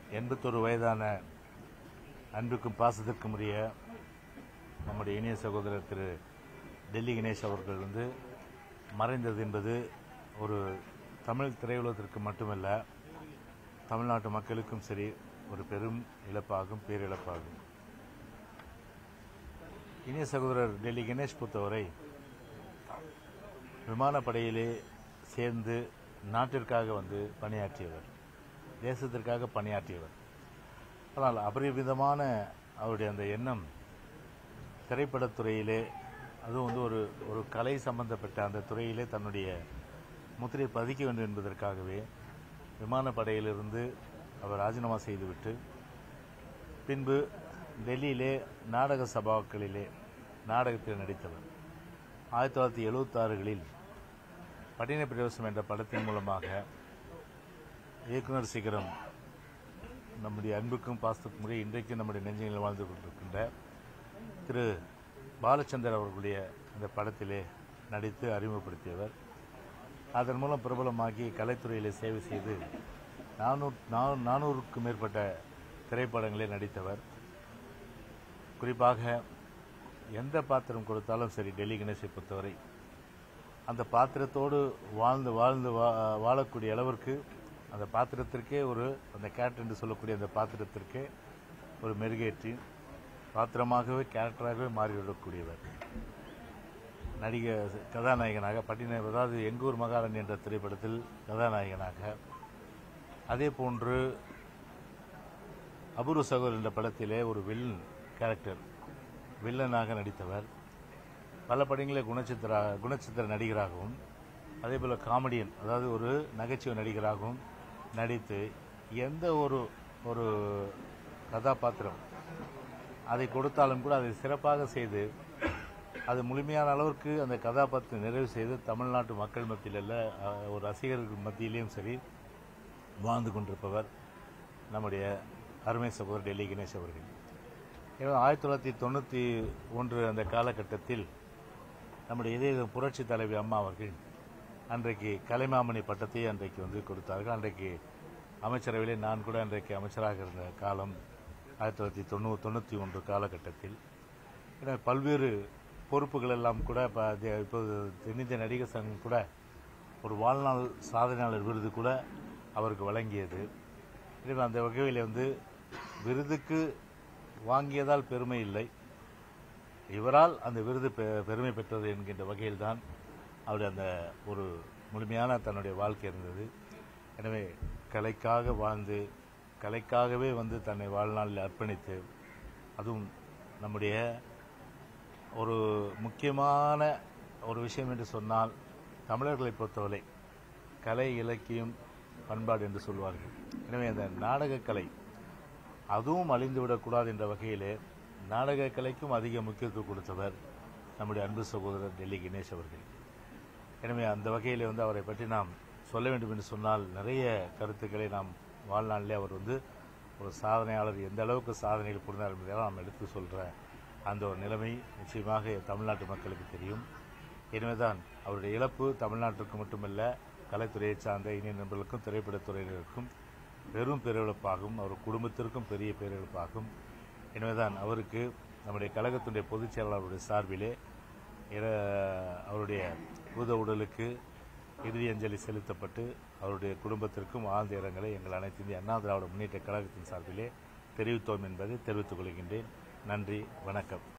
எண்பத்தொரு வயதான அன்புக்கும் பாசத்திற்கும் உரிய நம்முடைய இனிய சகோதரர் திரு டெல்லி கணேஷ் அவர்கள் வந்து மறைந்தது என்பது ஒரு தமிழ் திரையுலகத்திற்கு மட்டுமல்ல தமிழ்நாட்டு மக்களுக்கும் சரி ஒரு பெரும் இழப்பாகும் பேரிழப்பாகும் இனிய சகோதரர் டெல்லி கணேஷ் பொறுத்தவரை விமானப்படையிலே சேர்ந்து நாட்டிற்காக வந்து பணியாற்றியவர் தேசத்திற்காக பணியாற்றியவர் ஆனால் அபரிவிதமான அவருடைய அந்த எண்ணம் திரைப்படத்துறையிலே அதுவும் வந்து ஒரு ஒரு கலை சம்பந்தப்பட்ட அந்த துறையிலே தன்னுடைய முத்திரை பதிக்க வேண்டும் என்பதற்காகவே விமானப்படையிலிருந்து அவர் ராஜினாமா செய்துவிட்டு பின்பு டெல்லியிலே நாடக சபாக்களிலே நாடகத்தில் நடித்தவர் ஆயிரத்தி தொள்ளாயிரத்தி எழுபத்தாறுகளில் பட்டின பிரவேசம் என்ற படத்தின் மூலமாக இயக்குனர் சிகரம் நம்முடைய அன்புக்கும் பாசத்துக்கும் முறை இன்றைக்கு நம்முடைய நெஞ்சங்களில் வாழ்ந்து கொண்டிருக்கின்ற திரு பாலச்சந்தர் அவர்களுடைய அந்த படத்திலே நடித்து அறிமுகப்படுத்தியவர் அதன் மூலம் பிரபலமாகி கலைத்துறையிலே சேவை செய்து நானூறு நானூறுக்கும் மேற்பட்ட திரைப்படங்களில் நடித்தவர் குறிப்பாக எந்த பாத்திரம் கொடுத்தாலும் சரி டெல்லி கணேசை பொறுத்தவரை அந்த பாத்திரத்தோடு வாழ்ந்து வாழ்ந்து வா- வாழக்கூடிய அளவிற்கு அந்த பாத்திரத்திற்கே ஒரு அந்த கேரக்டர் என்று சொல்லக்கூடிய அந்த பாத்திரத்திற்கே ஒரு மெருகேற்றி பாத்திரமாகவே கேரக்டராகவே மாறிவிடக்கூடியவர் நடிக கதாநாயகனாக பட்டின அதாவது எங்கூர் மகாராணி என்ற திரைப்படத்தில் கதாநாயகனாக அதே போன்று அபூர்வ சகோதரர் என்ற படத்திலே ஒரு வில்லன் கேரக்டர் வில்லனாக நடித்தவர் பல படங்களில் குணச்சித்திர குணச்சித்திர நடிகராகவும் அதே போல் காமெடியன் அதாவது ஒரு நகைச்சுவை நடிகராகவும் நடித்து எந்த ஒரு ஒரு கதாபாத்திரம் அதை கொடுத்தாலும் கூட அதை சிறப்பாக செய்து அது முழுமையான அளவிற்கு அந்த கதாபாத்திரம் நிறைவு செய்து தமிழ்நாட்டு மக்கள் மத்தியில் அல்ல அஹ், ஒரு ரசிகர்கள் மத்தியிலையும் சரி வாழ்ந்து கொண்டிருப்பவர் நம்முடைய அருமை சகோதரர் டெல்லி கணேஷ் அவர்கள் எனவே ஆயிரத்தி தொள்ளாயிரத்தி தொண்ணூற்றி ஒன்று அந்த காலகட்டத்தில் நம்முடைய இதய புரட்சி தலைவி அம்மா அவர்கள் அன்றைக்கு கலைமாமணி பட்டத்தை அன்றைக்கு வந்து கொடுத்தார்கள் அன்றைக்கு அமைச்சரவையிலே நான் கூட அன்றைக்கு அமைச்சராக இருந்த காலம் ஆயிரத்தி தொள்ளாயிரத்தி தொண்ணூ தொண்ணூற்றி ஒன்று காலகட்டத்தில் எனவே பல்வேறு பொறுப்புகள் எல்லாம் கூட இப்போ அது- இப்போது தென்னிந்திய நடிகர் சங்கம் கூட ஒரு வாழ்நாள் சாதனையாளர் விருது கூட அவருக்கு வழங்கியது எனவே அந்த வகையில் வந்து விருதுக்கு வாங்கியதால் பெருமை இல்லை இவரால் அந்த விருது பெ- பெருமை பெற்றது என்கின்ற வகையில்தான் அவருடைய அந்த ஒரு முழுமையான தன்னுடைய வாழ்க்கை இருந்தது எனவே கலைக்காக வாழ்ந்து கலைக்காகவே வந்து தன்னை வாழ்நாளில் அர்ப்பணித்து அதுவும் நம்முடைய ஒரு முக்கியமான ஒரு விஷயம் என்று சொன்னால் தமிழர்களை பொறுத்தவரை கலை இலக்கியம் பண்பாடு என்று சொல்வார்கள் எனவே அந்த நாடகக் கலை அதுவும் அழிந்துவிடக்கூடாது என்ற வகையிலே நாடக கலைக்கும் அதிக முக்கியத்துவம் கொடுத்தவர் நம்முடைய அன்பு சகோதரர் டெல்லி கணேஷ் அவர்கள் எனவே அந்த வகையிலே வந்து அவரை பற்றி நாம் சொல்ல வேண்டும் என்று சொன்னால் நிறைய கருத்துக்களை நாம் வாழ்நாளிலே அவர் வந்து ஒரு சாதனையாளர் எந்த அளவுக்கு சாதனைகள் புரிந்தார் என்பதை நாம் எடுத்து சொல்கிற அந்த ஒரு நிலைமை நிச்சயமாக தமிழ்நாட்டு மக்களுக்கு தெரியும் எனவேதான் அவருடைய இழப்பு தமிழ்நாட்டிற்கு மட்டுமல்ல கலைத்துறையை சார்ந்த இனிய நண்பர்களுக்கும் திரைப்படத்துறையினருக்கும் பெரும் பேரிழப்பாகும் அவர் குடும்பத்திற்கும் பெரிய பேரிழப்பாகும் எனவேதான் அவருக்கு நம்முடைய கழகத்தினுடைய பொதுச் செயலாளருடைய சார்பிலே இர- அவருடைய பூத உடலுக்கு இறுதி அஞ்சலி செலுத்தப்பட்டு அவருடைய குடும்பத்திற்கும் ஆழ்ந்த இரங்கலை எங்கள் அனைத்து இந்திய அண்ணா திராவிட முன்னேற்ற கழகத்தின் சார்பிலே தெரிவித்தோம் என்பதை தெரிவித்துக் கொள்கின்றேன் நன்றி வணக்கம்